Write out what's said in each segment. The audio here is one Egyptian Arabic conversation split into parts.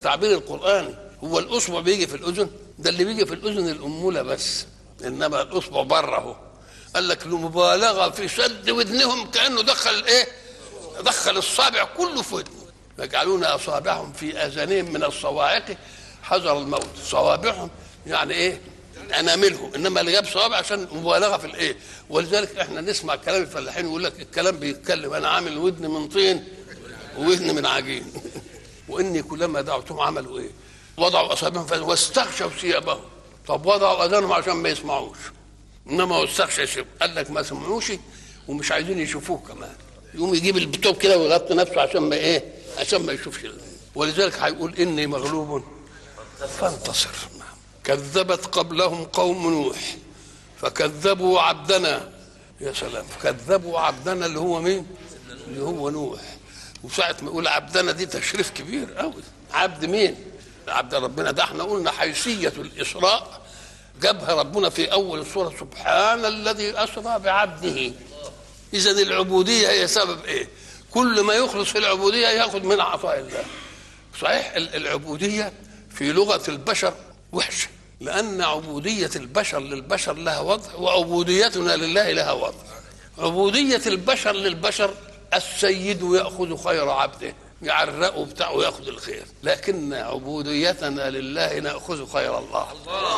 التعبير القراني هو الاصبع بيجي في الاذن ده اللي بيجي في الاذن الاموله بس انما الاصبع بره اهو قال لك المبالغه في سد ودنهم كانه دخل ايه دخل الصابع كله في ودنه يجعلون اصابعهم في اذانهم من الصواعق حذر الموت صوابعهم يعني ايه اناملهم انما اللي جاب صوابع عشان مبالغه في الايه ولذلك احنا نسمع كلام الفلاحين يقول لك الكلام بيتكلم انا عامل ودن من طين وودن من عجين واني كلما دعوتهم عملوا ايه وضعوا اصابعهم في واستغشوا ثيابهم طب وضعوا اذانهم عشان ما يسمعوش انما واستغشى ثيابهم قال لك ما سمعوش ومش عايزين يشوفوه كمان يقوم يجيب البتوب كده ويغطي نفسه عشان ما ايه عشان ما يشوفش ولذلك هيقول اني مغلوب فانتصر كذبت قبلهم قوم نوح فكذبوا عبدنا يا سلام كذبوا عبدنا اللي هو مين اللي هو نوح وساعة ما يقول عبدنا دي تشريف كبير قوي عبد مين عبد ربنا ده احنا قلنا حيثية الإسراء جابها ربنا في أول السورة سبحان الذي أسرى بعبده إذا العبودية هي سبب إيه كل ما يخلص في العبودية ياخذ من عطاء الله صحيح العبودية في لغة البشر وحشة لأن عبودية البشر للبشر لها وضع وعبوديتنا لله لها وضع عبودية البشر للبشر السيد يأخذ خير عبده يعرقه بتاعه ويأخذ الخير لكن عبوديتنا لله نأخذ خير الله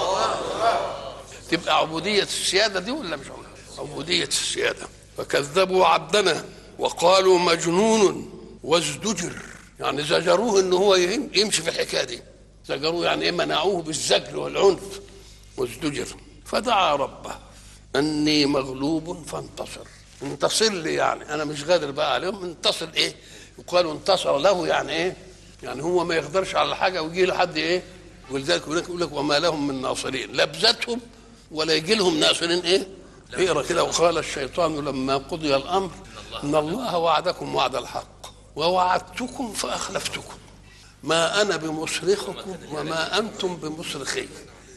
تبقى عبودية السيادة دي ولا مش عبودية السيادة فكذبوا عبدنا وقالوا مجنون وازدجر يعني زجروه ان هو يمشي في الحكايه دي زجروه يعني ايه منعوه بالزجر والعنف وازدجر فدعا ربه اني مغلوب فانتصر انتصر لي يعني انا مش قادر بقى عليهم انتصر ايه وقالوا انتصر له يعني ايه يعني هو ما يقدرش على حاجه ويجي له حد ايه ولذلك يقول لك وما لهم من ناصرين لا بذاتهم ولا يجي لهم ناصرين ايه اقرا كده وقال الشيطان لما قضي الامر ان الله وعدكم وعد الحق ووعدتكم فاخلفتكم ما انا بمصرخكم وما انتم بمصرخي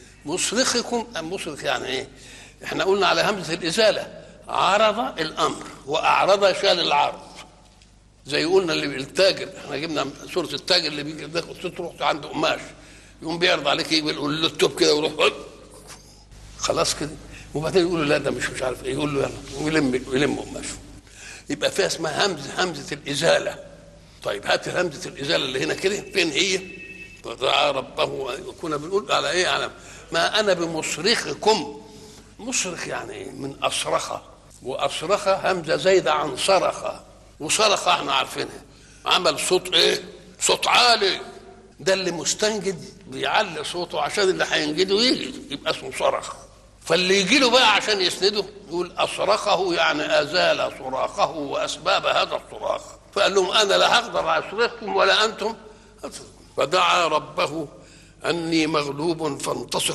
مصرخكم ام مصرخ يعني ايه احنا قلنا على همزه الازاله عرض الامر واعرض شال العرض زي قلنا اللي التاجر احنا جبنا سوره التاجر اللي بيجي ده تروح عنده قماش يقوم بيعرض عليك يقول له التوب كده ويروح خلاص كده وبعدين يقول له لا ده مش مش عارف ايه يقول له يلا ويلم يلم قماشه يبقى فيها اسمها همزه همزه الازاله طيب هات همزه الازاله اللي هنا كده فين هي؟ فدعا ربه كنا بنقول على ايه على ما انا بمصرخكم مصرخ يعني ايه؟ من اصرخ واصرخ همزه زايده عن صرخ وصرخ احنا عارفينها عمل صوت ايه؟ صوت عالي ده اللي مستنجد بيعلي صوته عشان اللي هينجده يجي يبقى اسمه صرخ فاللي يجي له بقى عشان يسنده يقول اصرخه يعني ازال صراخه واسباب هذا الصراخ فقال لهم انا لا هقدر اصرخكم ولا انتم فدعا ربه اني مغلوب فانتصر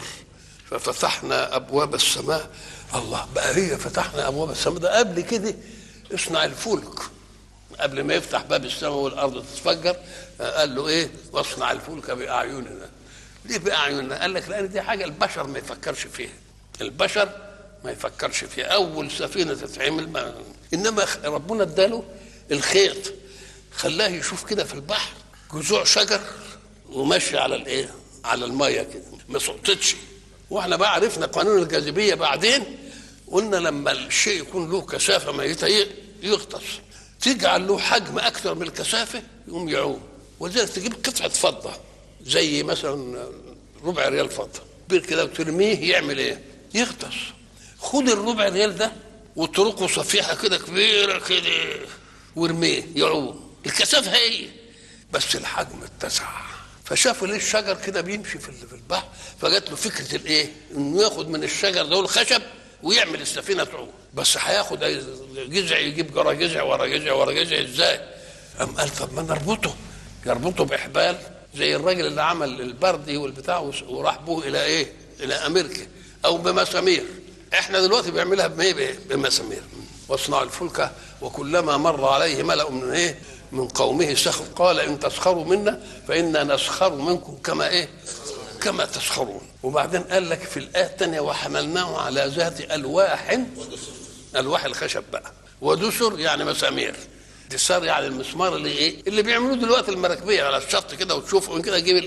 ففتحنا ابواب السماء الله بقى هي فتحنا ابواب السماء ده قبل كده اصنع الفلك قبل ما يفتح باب السماء والارض تتفجر قال له ايه واصنع الفلك باعيننا ليه باعيننا قال لك لان دي حاجه البشر ما يفكرش فيها البشر ما يفكرش فيها اول سفينه تتعمل ما انما ربنا اداله الخيط خلاه يشوف كده في البحر جذوع شجر وماشي على الايه على الميه كده ما سقطتش واحنا بقى عرفنا قانون الجاذبيه بعدين قلنا لما الشيء يكون له كثافه ميته يغطس تجعل له حجم اكثر من الكثافه يقوم يعوم ولذلك تجيب قطعه فضه زي مثلا ربع ريال فضه كبير كده وترميه يعمل ايه؟ يغطس خد الربع ريال ده واتركه صفيحه كده كبيره كده وارميه يعوم الكثافه هي بس الحجم اتسع فشافوا ليه الشجر كده بيمشي في البحر فجات له فكره الايه؟ انه ياخد من الشجر ده الخشب ويعمل السفينه تعوم بس هياخد جذع يجيب جرى جذع ورا جذع ورا جذع ازاي؟ قام قال طب ما نربطه يربطه باحبال زي الراجل اللي عمل البردي والبتاع وراح بوه الى ايه؟ الى امريكا او بمسامير احنا دلوقتي بيعملها بايه؟ بمسامير واصنع الفلك وكلما مر عليه ملأ من ايه؟ من قومه سخر قال ان تسخروا منا فانا نسخر منكم كما ايه؟ كما تسخرون وبعدين قال لك في الايه الثانيه وحملناه على ذات الواح الواح الخشب بقى ودسر يعني مسامير دسار يعني المسمار اللي ايه اللي بيعملوه دلوقتي المراكبيه على الشط كده وتشوفه كده تجيب